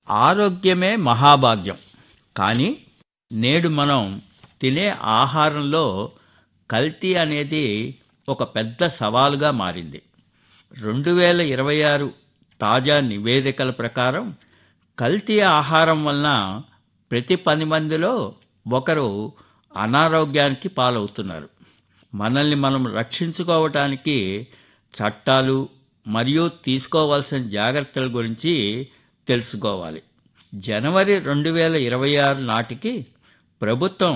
ఆరోగ్యమే మహాభాగ్యం కానీ నేడు మనం తినే ఆహారంలో కల్తీ అనేది ఒక పెద్ద సవాలుగా మారింది రెండు వేల ఇరవై ఆరు తాజా నివేదికల ప్రకారం కల్తీ ఆహారం వలన ప్రతి పది మందిలో ఒకరు అనారోగ్యానికి పాలవుతున్నారు మనల్ని మనం రక్షించుకోవటానికి చట్టాలు మరియు తీసుకోవాల్సిన జాగ్రత్తల గురించి తెలుసుకోవాలి జనవరి రెండు వేల ఇరవై ఆరు నాటికి ప్రభుత్వం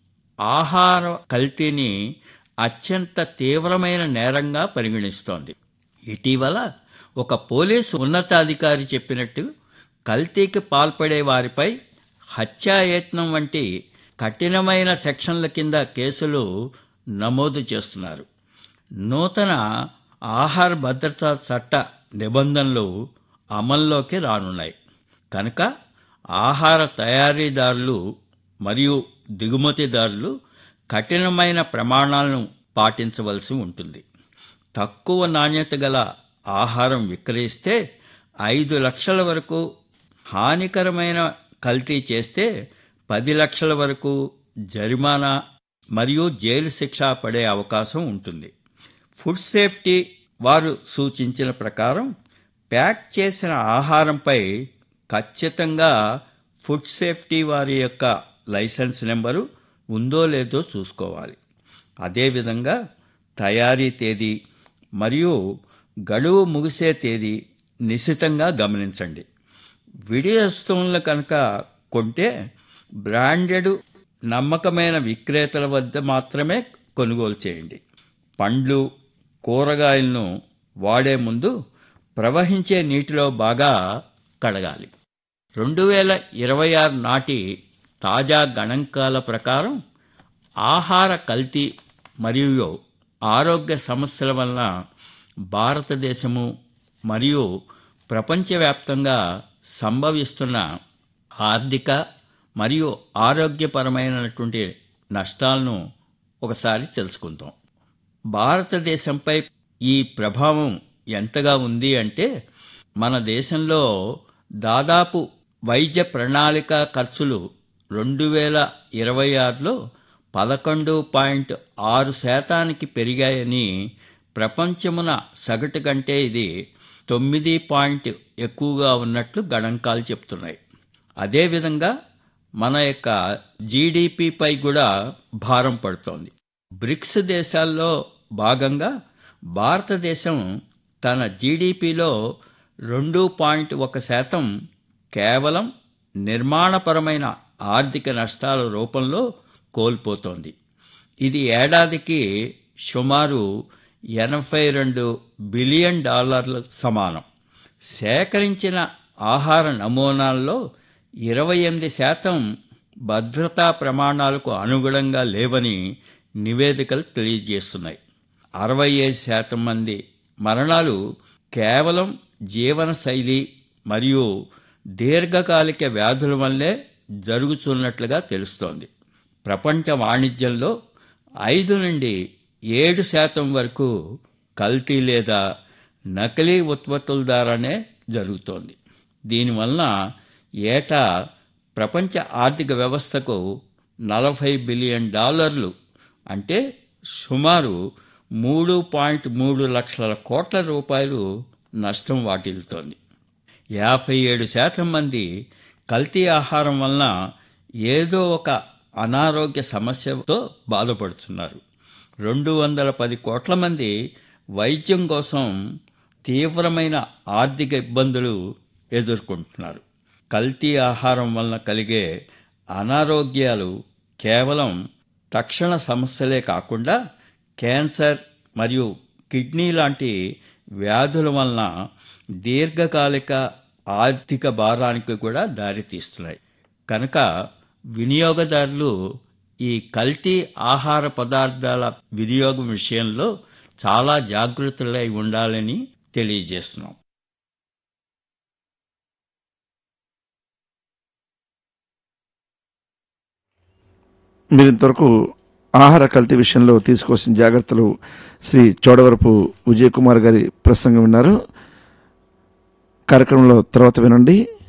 ఆహార కల్తీని అత్యంత తీవ్రమైన నేరంగా పరిగణిస్తోంది ఇటీవల ఒక పోలీసు ఉన్నతాధికారి చెప్పినట్టు కల్తీకి పాల్పడే వారిపై హత్యాయత్నం వంటి కఠినమైన సెక్షన్ల కింద కేసులు నమోదు చేస్తున్నారు నూతన ఆహార భద్రతా చట్ట నిబంధనలు అమల్లోకి రానున్నాయి కనుక ఆహార తయారీదారులు మరియు దిగుమతిదారులు కఠినమైన ప్రమాణాలను పాటించవలసి ఉంటుంది తక్కువ నాణ్యత గల ఆహారం విక్రయిస్తే ఐదు లక్షల వరకు హానికరమైన కల్తీ చేస్తే పది లక్షల వరకు జరిమానా మరియు జైలు శిక్ష పడే అవకాశం ఉంటుంది ఫుడ్ సేఫ్టీ వారు సూచించిన ప్రకారం ప్యాక్ చేసిన ఆహారంపై ఖచ్చితంగా ఫుడ్ సేఫ్టీ వారి యొక్క లైసెన్స్ నెంబరు ఉందో లేదో చూసుకోవాలి అదేవిధంగా తయారీ తేదీ మరియు గడువు ముగిసే తేదీ నిశితంగా గమనించండి విడి వస్తువులను కనుక కొంటే బ్రాండెడ్ నమ్మకమైన విక్రేతల వద్ద మాత్రమే కొనుగోలు చేయండి పండ్లు కూరగాయలను వాడే ముందు ప్రవహించే నీటిలో బాగా కడగాలి రెండు వేల ఇరవై ఆరు నాటి తాజా గణాంకాల ప్రకారం ఆహార కల్తీ మరియు ఆరోగ్య సమస్యల వలన భారతదేశము మరియు ప్రపంచవ్యాప్తంగా సంభవిస్తున్న ఆర్థిక మరియు ఆరోగ్యపరమైనటువంటి నష్టాలను ఒకసారి తెలుసుకుందాం భారతదేశంపై ఈ ప్రభావం ఎంతగా ఉంది అంటే మన దేశంలో దాదాపు వైద్య ప్రణాళిక ఖర్చులు రెండు వేల ఇరవై ఆరులో పదకొండు పాయింట్ ఆరు శాతానికి పెరిగాయని ప్రపంచమున సగటు కంటే ఇది తొమ్మిది పాయింట్ ఎక్కువగా ఉన్నట్లు గణాంకాలు చెప్తున్నాయి అదేవిధంగా మన యొక్క జీడిపిపై కూడా భారం పడుతోంది బ్రిక్స్ దేశాల్లో భాగంగా భారతదేశం తన జీడిపిలో రెండు పాయింట్ ఒక శాతం కేవలం నిర్మాణపరమైన ఆర్థిక నష్టాల రూపంలో కోల్పోతోంది ఇది ఏడాదికి సుమారు ఎనభై రెండు బిలియన్ డాలర్ల సమానం సేకరించిన ఆహార నమూనాల్లో ఇరవై ఎనిమిది శాతం భద్రతా ప్రమాణాలకు అనుగుణంగా లేవని నివేదికలు తెలియజేస్తున్నాయి అరవై ఐదు శాతం మంది మరణాలు కేవలం జీవనశైలి మరియు దీర్ఘకాలిక వ్యాధుల వల్లే జరుగుతున్నట్లుగా తెలుస్తోంది ప్రపంచ వాణిజ్యంలో ఐదు నుండి ఏడు శాతం వరకు కల్తీ లేదా నకిలీ ఉత్పత్తుల ద్వారానే జరుగుతోంది దీనివలన ఏటా ప్రపంచ ఆర్థిక వ్యవస్థకు నలభై బిలియన్ డాలర్లు అంటే సుమారు మూడు పాయింట్ మూడు లక్షల కోట్ల రూపాయలు నష్టం వాటిల్లుతోంది యాభై ఏడు శాతం మంది కల్తీ ఆహారం వలన ఏదో ఒక అనారోగ్య సమస్యతో బాధపడుతున్నారు రెండు వందల పది కోట్ల మంది వైద్యం కోసం తీవ్రమైన ఆర్థిక ఇబ్బందులు ఎదుర్కొంటున్నారు కల్తీ ఆహారం వలన కలిగే అనారోగ్యాలు కేవలం తక్షణ సమస్యలే కాకుండా క్యాన్సర్ మరియు కిడ్నీ లాంటి వ్యాధుల వలన దీర్ఘకాలిక ఆర్థిక భారానికి కూడా దారితీస్తున్నాయి కనుక వినియోగదారులు ఈ కల్తీ ఆహార పదార్థాల వినియోగం విషయంలో చాలా జాగృతులై ఉండాలని తెలియజేస్తున్నాం మీరు ఇంతవరకు ఆహార కల్తీ విషయంలో తీసుకోవాల్సిన జాగ్రత్తలు శ్రీ చోడవరపు విజయ్ కుమార్ గారి ప్రసంగం విన్నారు కార్యక్రమంలో తర్వాత వినండి